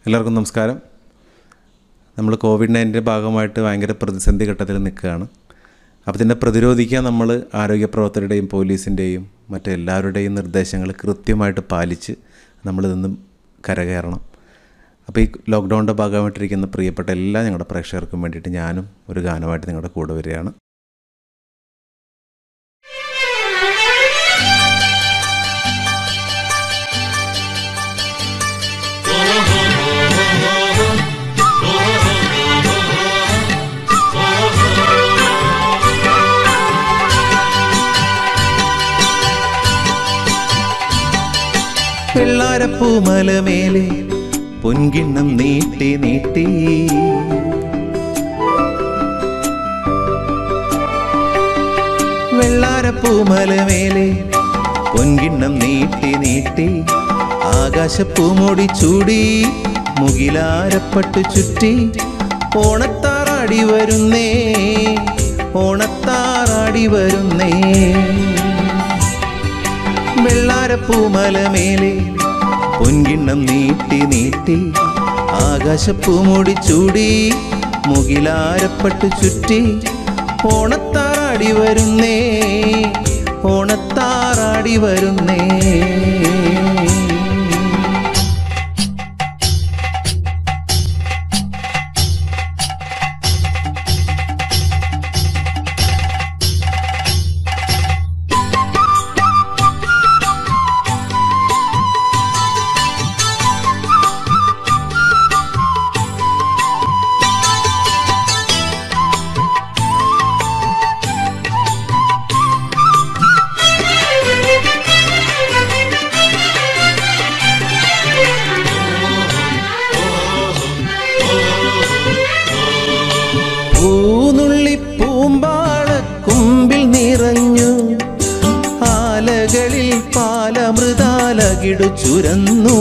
എല്ലാവർക്കും നമസ്കാരം നമ്മൾ കോവിഡ് നയൻറ്റിൻ്റെ ഭാഗമായിട്ട് ഭയങ്കര പ്രതിസന്ധി ഘട്ടത്തിൽ നിൽക്കുകയാണ് അപ്പോൾ ഇതിനെ പ്രതിരോധിക്കാൻ നമ്മൾ ആരോഗ്യ പ്രവർത്തകരുടെയും പോലീസിൻ്റെയും മറ്റെല്ലാവരുടെയും നിർദ്ദേശങ്ങൾ കൃത്യമായിട്ട് പാലിച്ച് നമ്മളിതൊന്നും കരകയറണം അപ്പോൾ ഈ ലോക്ക്ഡൗണിൻ്റെ ഭാഗമായിട്ടിരിക്കുന്ന പ്രിയപ്പെട്ട എല്ലാ ഞങ്ങളുടെ പ്രേക്ഷകർക്കും വേണ്ടിയിട്ട് ഞാനും ഒരു ഗാനമായിട്ട് നിങ്ങളുടെ കൂടെ വരികയാണ് വെള്ളാരപ്പൂമലമേലെ പൊൻകിണ്ണം നീട്ടി നീട്ടി വെള്ളാരപ്പൂമലമേലെ പൊൻകിണ്ണം നീട്ടി നീട്ടി ആകാശപ്പൂമൊടി ചൂടി മുകിലാരപ്പട്ടു ചുറ്റി ഓണത്താറാടി വരുന്നേ ഓണത്താറാടി വരുന്നേ വെള്ളാരപ്പൂമലമേലെ പൊൻകിണ്ണം നീട്ടി നീട്ടി ആകാശപ്പൂമുടി ചൂടി മുകിലാരപ്പട്ടു ചുറ്റി ഓണത്താറാടി വരുന്നേ ഓണത്താറാടി വരുന്നേ പൂനുള്ളി പൂമ്പാള കുമ്പിൽ നിറഞ്ഞു ആലകളിൽ പാലമൃതാലകിടു ചുരന്നു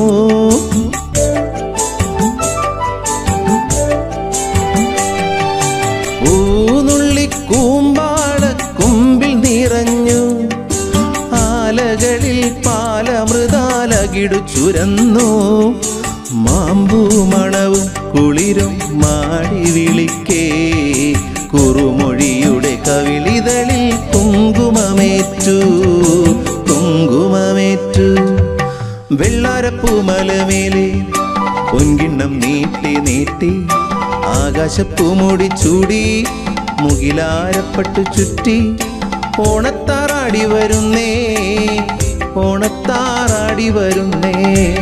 പൂനുള്ളി കൂമ്പാള കുമ്പിൽ നിറഞ്ഞു ആലകളിൽ പാലമൃതാലകിടു ചുരന്നു മാമ്പൂ മണവും കുളിരും മാടി വിളിക്കേ കുറുമൊഴിയുടെ കവിളിതളിൽ കുങ്കുമമേറ്റു കുങ്കുമമേറ്റു വെള്ളാരപ്പൂമലമേലെ പൊൻകിണ്ണം നീട്ടി നീട്ടി ആകാശപ്പൂമുടി ചൂടി മുകിലാരപ്പട്ടു ചുറ്റി ഓണത്താറാടി വരുന്നേ ഓണത്താറാടി വരുന്നേ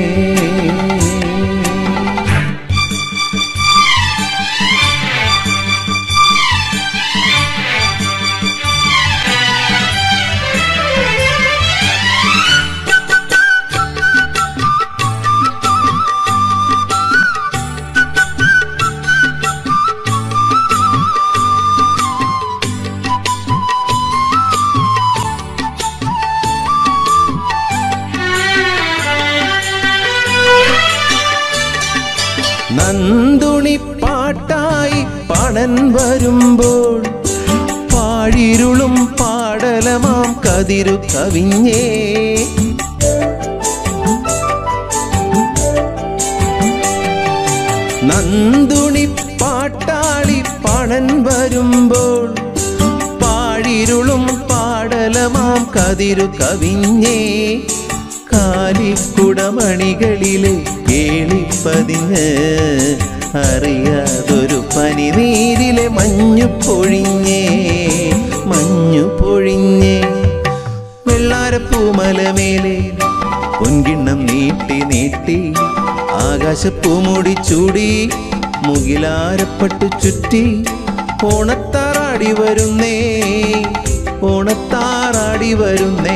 നന്ദുണി പാട്ടായി പണൻ വരുമ്പോൾ പാഴിരുളും പാടലമാം കതിരു കവിഞ്ഞേ നന്ദുണി പാട്ടാളി പണൻ വരുമ്പോൾ പാഴിരുളും പാടലമാം കതിരു കവിഞ്ഞേ കാലിക്കുടമണികളിലെ കേളിപ്പതിഞ്ഞ് അറിയാതൊരു പനിനീരിലെ മഞ്ഞു പൊഴിഞ്ഞേ മഞ്ഞു പൊഴിഞ്ഞേ വെള്ളാരപ്പൂമലമേലെ പൊൻകിണ്ണം നീട്ടി നീട്ടി ആകാശപ്പൂമുടി ചൂടി മുകിലാരപ്പട്ടു ചുറ്റി ഓണത്താറാടി വരുന്നേ ഓണത്താറാടി വരുന്നേ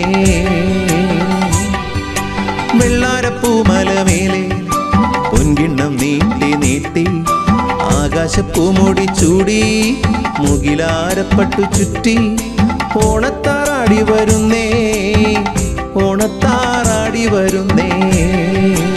വെള്ളാരപ്പൂമലമേലെ പൊൻകിണ്ണം നീട്ടി നീട്ടി ആകാശപ്പൂമുടി ചൂടി മുകിലാരപ്പട്ടു ചുറ്റി ഓണത്താറാടി വരുന്നേ ഓണത്താറാടി വരുന്നേ